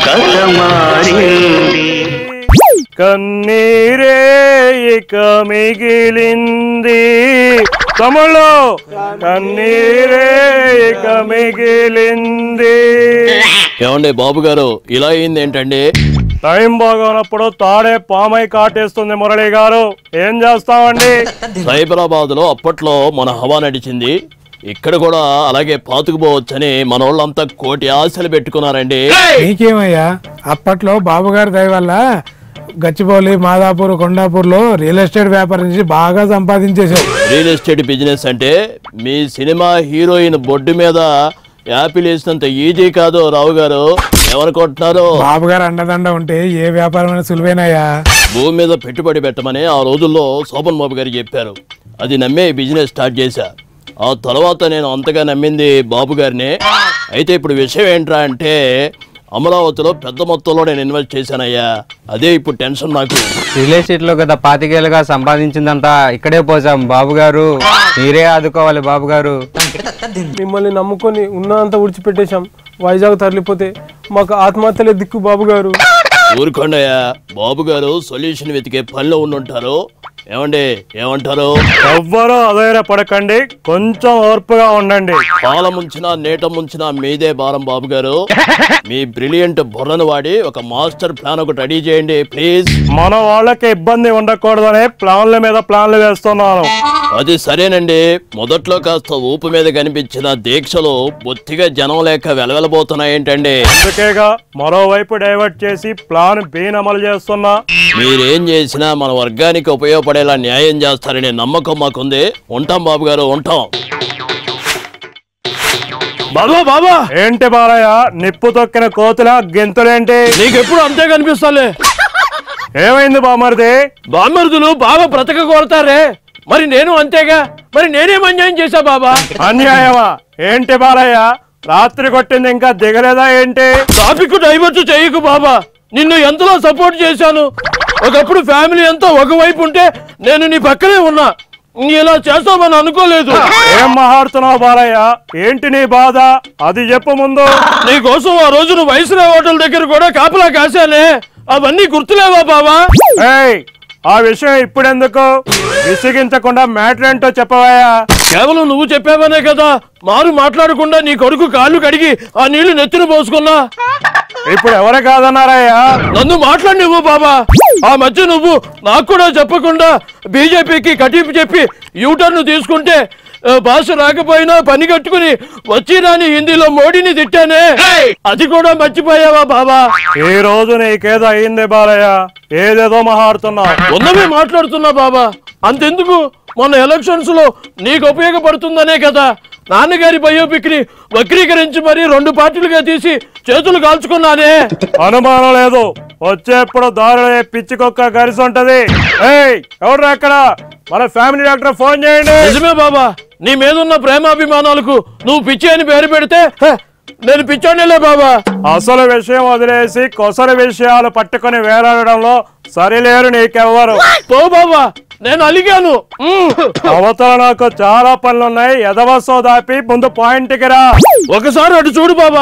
కథ మారింది కన్నీరే ఇక మిగిలింది తమ్ముళ్ళు కన్నీరే ఇక మిగిలింది ఏమండి బాబు గారు ఇలా అయింది ఏంటండి టైం బాగోనప్పుడు తాడే పామై కాటేస్తుంది మురళి గారు ఏం చేస్తామండి సైబరాబాద్ లో అప్పట్లో మన హవా నడిచింది ఇక్కడ కూడా అలాగే పాతుకుపోవచ్చని మన వాళ్ళంతా కోటి ఆశలు పెట్టుకున్నారండి నీకేమయ్యా అప్పట్లో బాబుగారి దయ వల్ల గచ్చిబౌలి మాదాపూర్ కొండాపూర్లో రియల్ ఎస్టేట్ వ్యాపారం నుంచి బాగా సంపాదించేశావు రియల్ ఎస్టేట్ బిజినెస్ అంటే మీ సినిమా హీరోయిన్ బొడ్డు మీద యాపిల్ వేసినంత ఈజీ కాదు రావు గారు ఏమనుకుంటున్నారు బాబుగారు అండదండ ఉంటే ఏ వ్యాపారమైనా సులువేనాయా భూమి మీద పెట్టుబడి పెట్టమని ఆ రోజుల్లో శోభన్ బాబు గారు చెప్పారు అది నమ్మే ఈ బిజినెస్ స్టార్ట్ చేశా ఆ తర్వాత నేను అంతగా నమ్మింది బాబు గారిని అయితే ఇప్పుడు విషయం ఏంట్రా అంటే అమరావతిలో పెద్ద మొత్తంలో నేను ఇన్వెస్ట్ చేశానయ్యా అదే ఇప్పుడు టెన్షన్ నాకు రియల్ ఎస్టేట్ లో గత పాతికేళ్ళుగా సంపాదించిందంతా ఇక్కడే పోసాం బాబు గారు మీరే ఆదుకోవాలి బాబు గారు మిమ్మల్ని నమ్ముకొని ఉన్నంత విడిచిపెట్టేశాం వైజాగ్ తరలిపోతే మాకు ఆత్మహత్యలే దిక్కు బాబు గారు ఊరుకోండయ్యా బాబు గారు సొల్యూషన్ వెతికే పనిలో ఉండుంటారు ఏమండి ఏమంటారు ఎవ్వరూ అధైర్య పడకండి కొంచెం ఓర్పుగా ఉండండి పాల ముంచినా నీట ముంచినా మీదే భారం బాబు గారు మీ బ్రిలియంట్ బుర్రను వాడి ఒక మాస్టర్ ప్లాన్ ఒకటి రెడీ చేయండి ప్లీజ్ మన వాళ్ళకి ఇబ్బంది ఉండకూడదనే ప్లాన్ల మీద ప్లాన్లు వేస్తున్నాను అది సరేనండి మొదట్లో కాస్త ఊపు మీద కనిపించిన దీక్షలు బొత్తిగా జనం లేక వెలవెలబోతున్నాయేంటండి అందుకేగా మరోవైపు డైవర్ట్ చేసి ప్లాన్ బీన్ అమలు చేస్తున్నా మీరేం చేసినా మన వర్గానికి ఉపయోగపడేలా న్యాయం చేస్తారనే నమ్మకం మాకుంది ఉంటాం బాబు గారు ఉంటాం బాబా బాబా ఏంటి బాలయ్య నిప్పు తొక్కిన కోతుల గెంతులేంటి నీకెప్పుడు అంతే కనిపిస్తాలే ఏమైంది బామర్ది బామ్మరుదులు బాబా బ్రతక కోరతారే మరి నేను అంతేగా మరి నేనేం అన్యాయం చేశా బాబా అన్యాయమా ఏంటి బాలయ్య రాత్రి కొట్టింది ఇంకా దిగలేదా ఏంటి టాపిక్ డైవర్ట్ చేయకు బాబా నిన్ను ఎంతలో సపోర్ట్ చేశాను ఒకప్పుడు ఫ్యామిలీ అంతా ఒకవైపు ఉంటే నేను నీ పక్కనే ఉన్నా నీ ఇలా చేస్తామని అనుకోలేదు ఏం మాట్లాడుతున్నావు బాలయ్య ఏంటి నీ బాధ అది చెప్పు ముందు నీ కోసం ఆ రోజు నువ్వు వైస్రా హోటల్ దగ్గర కూడా కాపలా కాశానే అవన్నీ గుర్తులేవా బావా ఏయ్ ఆ విషయం ఇప్పుడెందుకు విసిగించకుండా మ్యాటర్ ఏంటో చెప్పవయ్యా కేవలం నువ్వు చెప్పావనే కదా మారు మాట్లాడకుండా నీ కొడుకు కాళ్ళు కడిగి ఆ నీళ్లు నెత్తిన పోసుకున్నా ఇప్పుడు ఎవరు కాదన్నారయ్యా నన్ను మాట్లాడినివ్వు బాబా ఆ మధ్య నువ్వు నాకు కూడా చెప్పకుండా బీజేపీకి కటింపు చెప్పి యూటర్న్ తీసుకుంటే ఆ, భాష రాకపోయినా పని కట్టుకుని వచ్చి రాని హిందీలో మోడీని తిట్టానే అది కూడా మర్చిపోయావా బాబా ఈ రోజు నీకేదో అయింది బాలయ్య ఏదేదో మాట్లాడుతున్నావు ఉన్నవే మాట్లాడుతున్నా బాబా అంతెందుకు మొన్న ఎలక్షన్స్ లో నీకు ఉపయోగపడుతుందనే కదా నాన్నగారి బయోపిక్ ని వక్రీకరించి మరి రెండు పార్టీలుగా తీసి చేతులు కాల్చుకున్నానే అనుమానం లేదు వచ్చేప్పుడు దారిలో ఏ పిచ్చి కుక్క కలిసి ఉంటది ఏయ్ ఎవరు అక్కడ మన ఫ్యామిలీ డాక్టర్ ఫోన్ చేయండి నిజమే బాబా నీ మీద ఉన్న ప్రేమాభిమానాలకు నువ్వు పిచ్చి అని పేరు పెడితే హ, నేను పిచ్చోనేలే బాబా అసలు విషయం వదిలేసి కొసలు విషయాలు పట్టుకొని వేలాడడంలో సరిలేరు నీకెవ్వరు పో బాబా నేను అలిగాను ఉమ్. అవతల నాకు చాలా పనులున్నాయి ఎదవసో దాపి ముందు పాయింట్కి రా ఒకసారి అటు చూడు బాబా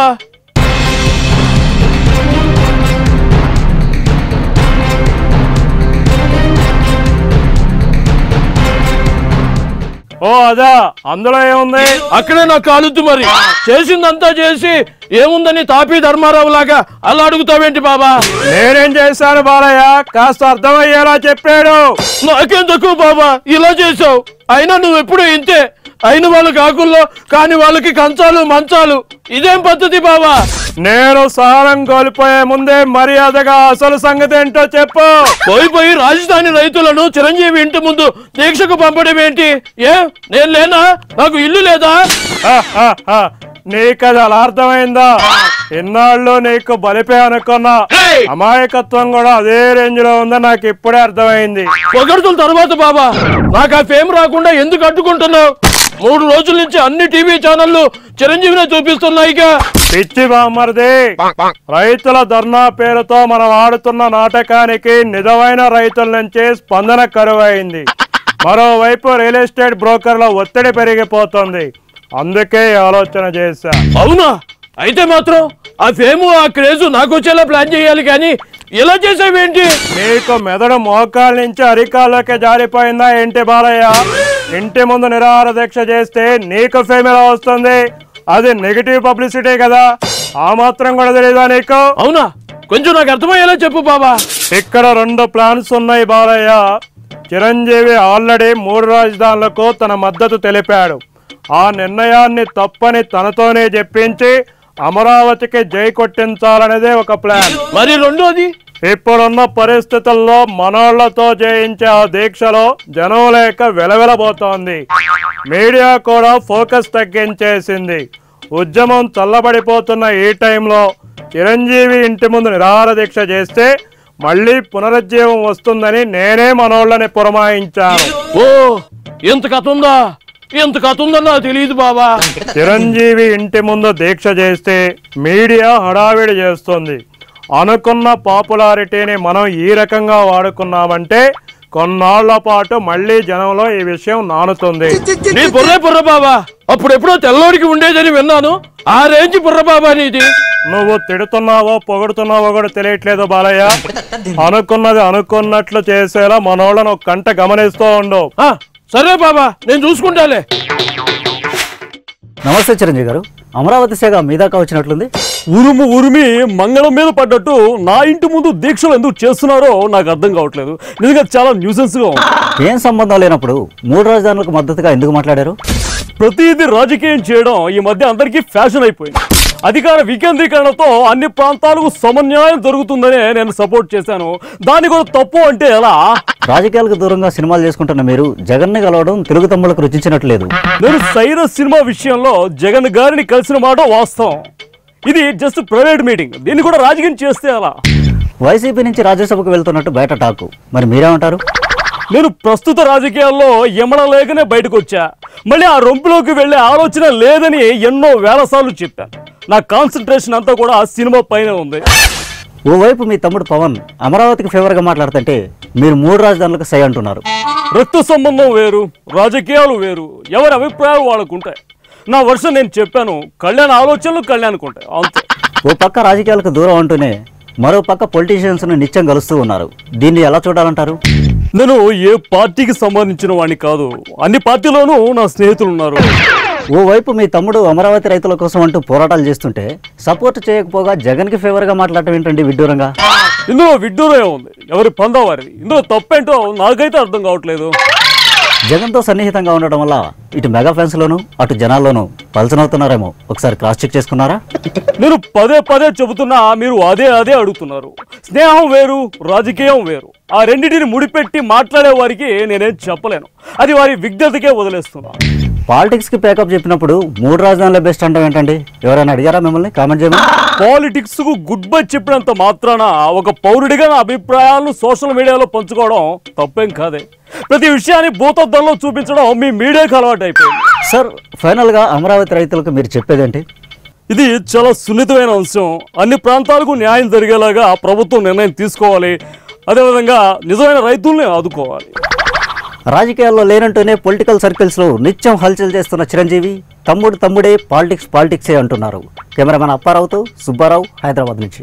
ఓ అదా అందులో ఏముంది అక్కడే నాకు కాలుద్దు మరి చేసిందంతా చేసి ఏముందని తాపీ ధర్మారావు లాగా అలా అడుగుతావేంటి బాబా నేనేం చేశాను బాలయ్య కాస్త అర్థమయ్యేలా చెప్పాడు నాకేం తక్కువ బాబా ఇలా చేసావు అయినా నువ్వు ఎప్పుడు ఇంతే అయిన వాళ్ళు కాకుల్లో కాని వాళ్ళకి కంచాలు మంచాలు ఇదేం పద్ధతి బాబా నేను సారం కోల్పోయే ముందే మర్యాదగా అసలు సంగతి ఏంటో చెప్పు పోయి పోయి రాజధాని రైతులను చిరంజీవి ఇంటి ముందు దీక్షకు పంపడం ఏంటి ఏ నేను లేనా నాకు ఇల్లు లేదా హ, హ, హ. నీకది అలా అర్థమైందా ఇన్నాళ్ళు నీకు బలిపే అనుకున్నా అమాయకత్వం కూడా అదే రేంజ్ లో ఉందని నాకు ఇప్పుడే అర్థమైంది పొగడుతుల తర్వాత బాబా నాకు ఆ ఫేమ్ రాకుండా ఎందుకు అడ్డుకుంటున్నావు మూడు రోజుల నుంచి అన్ని టీవీ ఛానళ్లు చిరంజీవినే చూపిస్తున్నాయిగా పిచ్చి బామ్మర్ది రైతుల ధర్నా పేరుతో మనం ఆడుతున్న నాటకానికి నిజమైన రైతుల నుంచి స్పందన కరువైంది మరోవైపు రియల్ ఎస్టేట్ బ్రోకర్ల ఒత్తిడి పెరిగిపోతుంది అందుకే ఈ ఆలోచన చేశా అవునా అయితే మాత్రం ఆ ఫేము ఆ క్రేజు నాకు వచ్చేలా ప్లాన్ చేయాలి కానీ ఇలా చేసావేంటి నీకు మెదడు మోకాల నుంచి అరికాల్లోకి జారిపోయిందా ఏంటి బాలయ్య ఇంటి ముందు నిరాహార దీక్ష చేస్తే నీకు ఫేమ్ ఎలా వస్తుంది అది నెగిటివ్ పబ్లిసిటీ కదా ఆ మాత్రం కూడా తెలియదా నీకు అవునా కొంచెం నాకు అర్థమయ్యేలా చెప్పు బాబా ఇక్కడ రెండు ప్లాన్స్ ఉన్నాయి బాలయ్య చిరంజీవి ఆల్రెడీ మూడు రాజధానులకు తన మద్దతు తెలిపాడు ఆ నిర్ణయాన్ని తప్పని తనతోనే చెప్పించి అమరావతికి జై కొట్టించాలనేదే ఒక ప్లాన్ మరి రెండోది ఇప్పుడున్న పరిస్థితుల్లో మనోళ్లతో జయించే ఆ దీక్షలో జనం లేక వెలవెలబోతోంది మీడియా కూడా ఫోకస్ తగ్గించేసింది ఉద్యమం చల్లబడిపోతున్న ఈ టైంలో చిరంజీవి ఇంటి ముందు నిరాహార దీక్ష చేస్తే మళ్ళీ పునరుజ్జీవం వస్తుందని నేనే మనోళ్ళని పురమాయించాను ఓ ఎంత కథ ఉందా ఎంత కథ ఉందన్నా తెలియదు బాబా చిరంజీవి ఇంటి ముందు దీక్ష చేస్తే మీడియా హడావిడి చేస్తుంది అనుకున్న పాపులారిటీని మనం ఈ రకంగా వాడుకున్నామంటే కొన్నాళ్ల పాటు మళ్ళీ జనంలో ఈ విషయం నానుతుంది నీ బుర్రే బుర్ర బాబా అప్పుడెప్పుడో తెల్లోడికి ఉండేదని విన్నాను ఆ రేంజ్ బుర్ర బాబా నీది నువ్వు తిడుతున్నావో పొగుడుతున్నావో కూడా తెలియట్లేదు బాలయ్య అనుకున్నది అనుకున్నట్లు చేసేలా మనోళ్ళను ఒక కంట గమనిస్తూ ఉండు ఆ, సరే బాబా నేను చూసుకుంటాలే నమస్తే చిరంజీవి గారు అమరావతి శాఖ మీ దాకా వచ్చినట్లుంది ఉరుము ఉరిమి మంగళం మీద పడ్డట్టు నా ఇంటి ముందు దీక్షలు ఎందుకు చేస్తున్నారో నాకు అర్థం కావట్లేదు నిజంగా చాలా న్యూసెన్స్ గా ఉంది ఏం సంబంధం లేనప్పుడు మూడు రాజధానులకు మద్దతుగా ఎందుకు మాట్లాడారు ప్రతిదీ రాజకీయం చేయడం ఈ మధ్య అందరికీ ఫ్యాషన్ అయిపోయింది అధికార వికేంద్రీకరణతో అన్ని ప్రాంతాలకు సమన్యాయం జరుగుతుందనే నేను సపోర్ట్ చేశాను దాన్ని కూడా తప్పు అంటే ఎలా రాజకీయాలకు దూరంగా సినిమాలు చేసుకుంటున్న మీరు జగన్ని కలవడం తెలుగు తమ్ములకు రుచించినట్లేదు నేను సైరస్ సినిమా విషయంలో జగన్ గారిని కలిసిన మాట వాస్తవం ఇది జస్ట్ ప్రైవేట్ మీటింగ్ దీన్ని కూడా రాజకీయం చేస్తే అలా వైసీపీ నుంచి రాజ్యసభకు వెళ్తున్నట్టు బయట టాకు మరి మీరేమంటారు నేను ప్రస్తుత రాజకీయాల్లో ఎమడలేకనే బయటకు వచ్చా మళ్ళీ ఆ రొంపులోకి వెళ్ళే ఆలోచన లేదని ఎన్నో వేల సార్లు చెప్పాను నా కాన్సన్ట్రేషన్ అంతా కూడా ఆ సినిమా పైన ఉంది ఓవైపు మీ తమ్ముడు పవన్ అమరావతికి ఫేవర్గా మాట్లాడుతుంటే మీరు మూడు రాజధానులకు సై అంటున్నారు రక్త సంబంధం వేరు రాజకీయాలు వేరు ఎవరి అభిప్రాయాలు వాళ్ళకుంటాయి నా వర్షం నేను చెప్పాను కళ్యాణ్ ఆలోచనలు కళ్యాణ్కుంటాయి అంతే ఓ పక్క రాజకీయాలకు దూరం అంటూనే మరో పక్క పొలిటీషియన్స్ను నిత్యం కలుస్తూ ఉన్నారు దీన్ని ఎలా చూడాలంటారు నేను ఏ పార్టీకి సంబంధించిన వాడిని కాదు అన్ని పార్టీలోనూ నా స్నేహితులు ఉన్నారు ఓవైపు మీ తమ్ముడు అమరావతి రైతుల కోసం అంటూ పోరాటాలు చేస్తుంటే సపోర్ట్ చేయకపోగా జగన్కి ఫేవర్గా మాట్లాడటం ఏంటండి విడ్డూరంగా ఇందులో విడ్డూరం ఉంది ఎవరి పందా వారిది ఇందులో తప్పేంటో నాకైతే అర్థం కావట్లేదు జగన్తో సన్నిహితంగా ఉండడం వల్ల ఇటు మెగా ఫ్యాన్స్లోను అటు జనాల్లోనూ పలచనవుతున్నారేమో ఒకసారి క్రాస్ చెక్ చేసుకున్నారా నేను పదే పదే చెబుతున్నా మీరు అదే అదే అడుగుతున్నారు స్నేహం వేరు రాజకీయం వేరు ఆ రెండింటిని ముడిపెట్టి మాట్లాడే వారికి నేనేం చెప్పలేను అది వారి విజ్ఞతకే వదిలేస్తున్నా పాలిటిక్స్కి పేకప్ చెప్పినప్పుడు మూడు రాజధానుల బెస్ట్ అంటాం ఏంటండి ఎవరైనా అడిగారా మిమ్మల్ని కామెంట్ చేయమని పాలిటిక్స్ కు గుడ్ బై చెప్పినంత మాత్రాన ఒక పౌరుడిగా నా అభిప్రాయాలను సోషల్ మీడియాలో పంచుకోవడం తప్పేం కాదే ప్రతి విషయాన్ని భూతద్దంలో చూపించడం మీ మీడియాకి అలవాటు అయిపోయింది సార్ ఫైనల్గా అమరావతి రైతులకు మీరు చెప్పేదేంటి ఇది చాలా సున్నితమైన అంశం అన్ని ప్రాంతాలకు న్యాయం జరిగేలాగా ప్రభుత్వం నిర్ణయం తీసుకోవాలి అదేవిధంగా నిజమైన రైతుల్ని ఆదుకోవాలి రాజకీయాల్లో లేనంటూనే పొలిటికల్ సర్కిల్స్లో నిత్యం హల్చల్ చేస్తున్న చిరంజీవి తమ్ముడు తమ్ముడే పాలిటిక్స్ పాలిటిక్సే అంటున్నారు కెమెరామెన్ అప్పారావుతో సుబ్బారావు హైదరాబాద్ నుంచి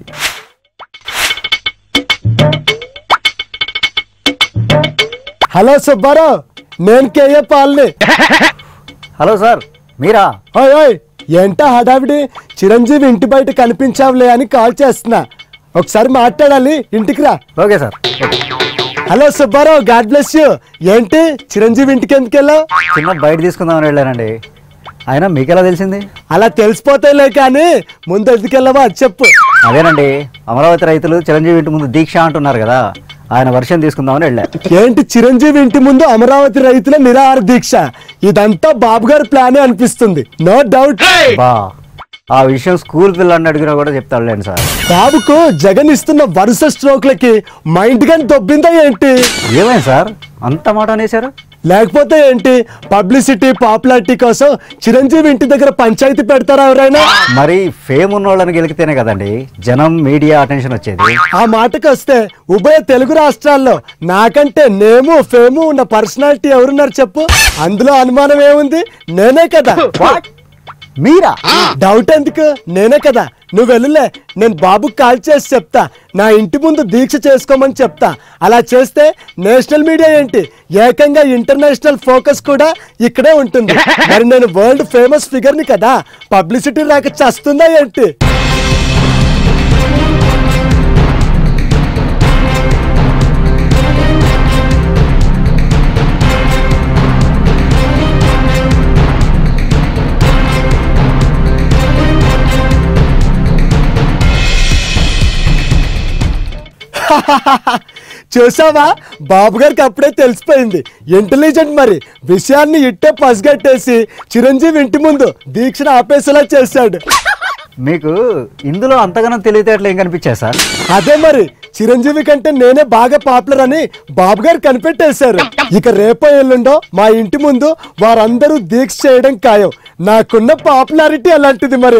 హలో సుబ్బారావు నేను కేఏ పాల్ని హలో సార్ మీరా ఓయ్ ఓయ్ ఏంటా హడావిడి చిరంజీవి ఇంటి బయట కనిపించావులే అని కాల్ చేస్తున్నా ఒకసారి మాట్లాడాలి ఇంటికి రా okay sir hello Subbarao God bless you ఏంటి చిరంజీవి ఇంటికి ఎందుకు వెళ్ళావు చిన్న బయట తీసుకుందామని వెళ్ళానండి అయినా మీకెలా తెలిసింది అలా తెలిసిపోతాయిలే కానీ ముందు ఎందుకు వెళ్ళావో అది చెప్పు అదేనండి అమరావతి రైతులు చిరంజీవి ఇంటి ముందు దీక్ష అంటున్నారు కదా ఆయన వర్షం తీసుకుందామని వెళ్ళా ఏంటి చిరంజీవి ఇంటి ముందు అమరావతి రైతుల నిరాహార దీక్ష ఇదంతా బాబు గారి ప్లానే అనిపిస్తుంది నో డౌట్ బా ఆ విషయం స్కూల్ పిల్లల్ని అడిగినా కూడా చెప్తాడులేండి సార్ బాబుకు జగన్ ఇస్తున్న వరుస స్ట్రోక్లకి మైండ్ గన్ దొబ్బిందా ఏంటి ఏమైంది సార్ అంత మాట అనేసారు లేకపోతే ఏంటి పబ్లిసిటీ పాపులారిటీ కోసం చిరంజీవి ఇంటి దగ్గర పంచాయతీ పెడతారా ఎవరైనా మరి ఫేమ్ ఉన్న వాళ్ళని గెలికితేనే కదండి జనం మీడియా అటెన్షన్ వచ్చేది ఆ మాటకు వస్తే ఉభయ తెలుగు రాష్ట్రాల్లో నాకంటే నేము ఫేము ఉన్న పర్సనాలిటీ ఎవరున్నారు చెప్పు అందులో అనుమానం ఏముంది నేనే కదా మీరా డౌట్ ఎందుకు నేనే కదా నువ్వు వెళ్ళలే నేను బాబుకి కాల్ చేసి చెప్తా నా ఇంటి ముందు దీక్ష చేసుకోమని చెప్తా అలా చేస్తే నేషనల్ మీడియా ఏంటి ఏకంగా ఇంటర్నేషనల్ ఫోకస్ కూడా ఇక్కడే ఉంటుంది మరి నేను వరల్డ్ ఫేమస్ ఫిగర్ ని కదా పబ్లిసిటీ రాక చస్తుందా ఏంటి చూసావా బాబు గారికి అప్పుడే తెలిసిపోయింది ఇంటెలిజెంట్ మరి విషయాన్ని ఇట్టే పసిగట్టేసి చిరంజీవి ఇంటి ముందు దీక్షను ఆపేసేలా చేశాడు మీకు ఇందులో అంతగానం తెలివితేటలు ఏం కనిపించాయి సార్ అదే మరి చిరంజీవి కంటే నేనే బాగా పాపులర్ అని బాబు గారు కనిపెట్టేశారు ఇక రేపో ఎల్లుండో మా ఇంటి ముందు వారందరూ దీక్ష చేయడం ఖాయం నాకున్న పాపులారిటీ అలాంటిది మరి